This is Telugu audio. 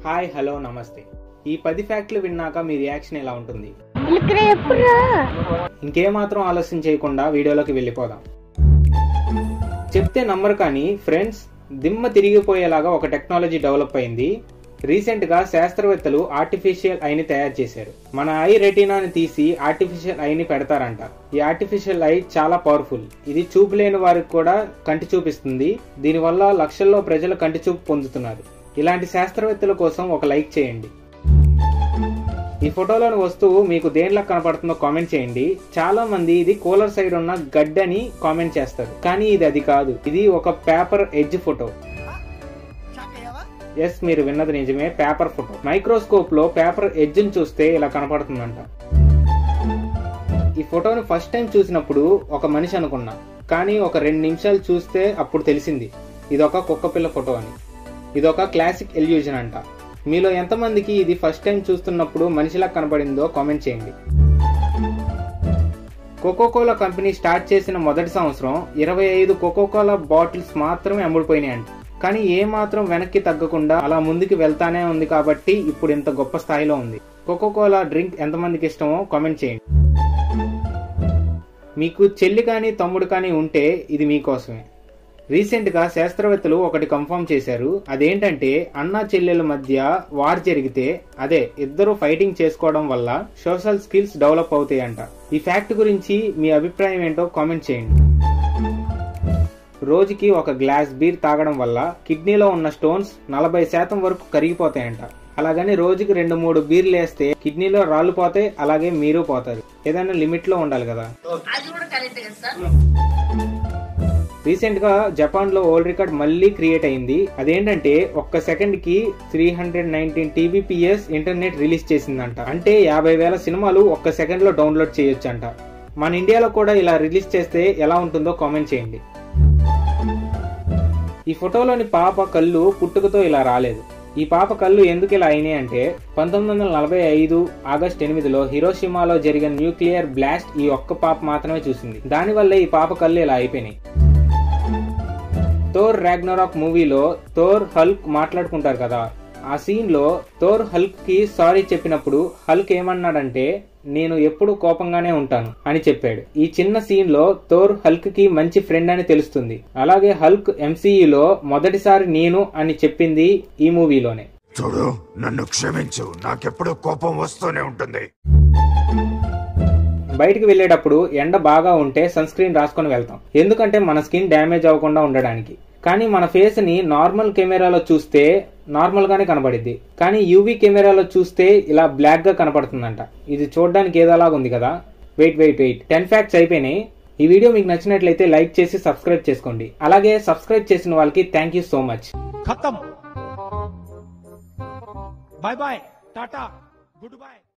హాయ్ హలో నమస్తే ఈ పది ఫ్యాక్ట్లు విన్నాక మీ రియాక్షన్ ఎలా ఉంటుంది ఇక్కడ ఎప్పుడురా ఇంకేమాత్రం ఆలస్యం చేయకుండా వీడియోలోకి వెళ్ళిపోదాం చెప్తే నమ్మరు కానీ ఫ్రెండ్స్ దిమ్మ తిరిగిపోయేలాగా ఒక టెక్నాలజీ డెవలప్ అయింది రీసెంట్ గా శాస్త్రవేత్తలు ఆర్టిఫిషియల్ ఐని తయారు చేశారు మన ఐ రెటీనాని తీసి ఆర్టిఫిషియల్ ఐని పెడతారంట ఈ ఆర్టిఫిషియల్ ఐ చాలా పవర్ఫుల్ ఇది చూపు లేని వారికి కూడా కంటి చూపిస్తుంది దీనివల్ల లక్షల్లో ప్రజలు కంటి చూపు పొందుతున్నారు ఇలాంటి శాస్త్రవేత్తల కోసం ఒక లైక్ చేయండి ఈ ఫోటోలోని వస్తువు మీకు దేనిలా కనపడుతుందో కామెంట్ చేయండి చాలా మంది ఇది కూలర్ సైడ్ ఉన్న గడ్డని కామెంట్ చేస్తారు కానీ ఇది అది కాదు ఇది ఒక పేపర్ ఎడ్జ్ ఫోటో ఎస్ మీరు విన్నది నిజమే పేపర్ ఫోటో మైక్రోస్కోప్ లో పేపర్ ఎడ్జ్ ని చూస్తే ఇలా కనపడుతుందంట ఈ ఫోటోని ఫస్ట్ టైం చూసినప్పుడు ఒక మనిషి అనుకున్నా కానీ ఒక రెండు నిమిషాలు చూస్తే అప్పుడు తెలిసింది ఇదొక కుక్క పిల్ల ఫోటో అని ఇదొక క్లాసిక్ ఎల్యూజన్ అంట మీలో ఎంతమందికి ఇది ఫస్ట్ టైం చూస్తున్నప్పుడు మనిషిలా కనబడిందో కామెంట్ చేయండి కోకోకోలా కంపెనీ స్టార్ట్ చేసిన మొదటి సంవత్సరం ఇరవై ఐదు కోకోకోలా బాటిల్స్ మాత్రమే అమ్ముడుపోయినాయంట కానీ ఏ మాత్రం వెనక్కి తగ్గకుండా అలా ముందుకు వెళ్తానే ఉంది కాబట్టి ఇప్పుడు ఇంత గొప్ప స్థాయిలో ఉంది కోకోకోలా డ్రింక్ ఎంతమందికి ఇష్టమో కామెంట్ చేయండి మీకు చెల్లి కానీ తమ్ముడు కానీ ఉంటే ఇది మీకోసమే రీసెంట్ గా శాస్త్రవేత్తలు ఒకటి కన్ఫర్మ్ చేశారు అదేంటంటే అన్నా చెల్లెల మధ్య వార్ జరిగితే అదే ఇద్దరు ఫైటింగ్ చేసుకోవడం వల్ల సోషల్ స్కిల్స్ డెవలప్ అవుతాయంట ఈ ఫ్యాక్ట్ గురించి మీ అభిప్రాయం ఏంటో కామెంట్ చేయండి రోజుకి ఒక గ్లాస్ బీర్ తాగడం వల్ల కిడ్నీలో ఉన్న స్టోన్స్ నలభై శాతం వరకు కరిగిపోతాయంట అలాగని రోజుకి రెండు మూడు బీర్లు వేస్తే కిడ్నీలో రాళ్ళు పోతే అలాగే మీరు పోతారు ఏదైనా లిమిట్ లో ఉండాలి కదా రీసెంట్ గా జపాన్ లో వరల్డ్ రికార్డ్ మళ్ళీ క్రియేట్ అయింది అదేంటంటే ఒక్క సెకండ్ కి three hundred nineteen TBPS internet release చేసిందంట అంటే యాభై వేల సినిమాలు ఒక్క సెకండ్ లో డౌన్లోడ్ చేయొచ్చు అంట మన ఇండియాలో కూడా ఇలా రిలీజ్ చేస్తే ఎలా ఉంటుందో కామెంట్ చేయండి ఈ ఫోటోలోని పాప కళ్ళు పుట్టుకతో ఇలా రాలేదు ఈ పాప కళ్ళు ఎందుకు ఇలా అయినాయి అంటే పంతొమ్మిది వందల నలభై ఐదు ఆగస్ట్ ఎనిమిదిలో హిరోషిమాలో జరిగిన న్యూక్లియర్ బ్లాస్ట్ ఈ ఒక్క పాప మాత్రమే చూసింది దానివల్ల ఈ పాప కళ్ళు ఇలా అయిపోయినాయి థోర్ రాగ్నరాక్ మూవీలో థోర్ హల్క్ మాట్లాడుకుంటారు కదా ఆ సీన్ లో థోర్ హల్క్ కి సారీ చెప్పినప్పుడు హల్క్ ఏమన్నాడంటే నేను ఎప్పుడు కోపంగానే ఉంటాను అని చెప్పాడు ఈ చిన్న సీన్ లో థోర్ హల్క్ కి మంచి ఫ్రెండ్ అని తెలుస్తుంది అలాగే హల్క్ ఎంసీఈలో మొదటిసారి నేను అని చెప్పింది ఈ మూవీలోనే చూడు నన్ను క్షమించు నాకెప్పుడు కోపం వస్తూనే ఉంటుంది బయటికి వెళ్ళేటప్పుడు ఎండ బాగా ఉంటే సన్ స్క్రీన్ రాసుకొని వెళ్తాం ఎందుకంటే మన స్కిన్ డ్యామేజ్ అవ్వకుండా ఉండడానికి కానీ మన ఫేస్ ని నార్మల్ కెమెరాలో చూస్తే నార్మల్ గానే కనబడిద్ది కానీ యూవీ కెమెరాలో చూస్తే ఇలా బ్లాక్ గా కనపడుతుందంట ఇది చూడడానికి ఏదోలాగా ఉంది కదా wait wait wait ten facts అయిపోయినాయి ఈ వీడియో మీకు నచ్చినట్లయితే లైక్ చేసి సబ్స్క్రైబ్ చేసుకోండి అలాగే సబ్స్క్రైబ్ చేసిన వాళ్ళకి థ్యాంక్ యూ సో మచ్ खत्म bye bye tata good bye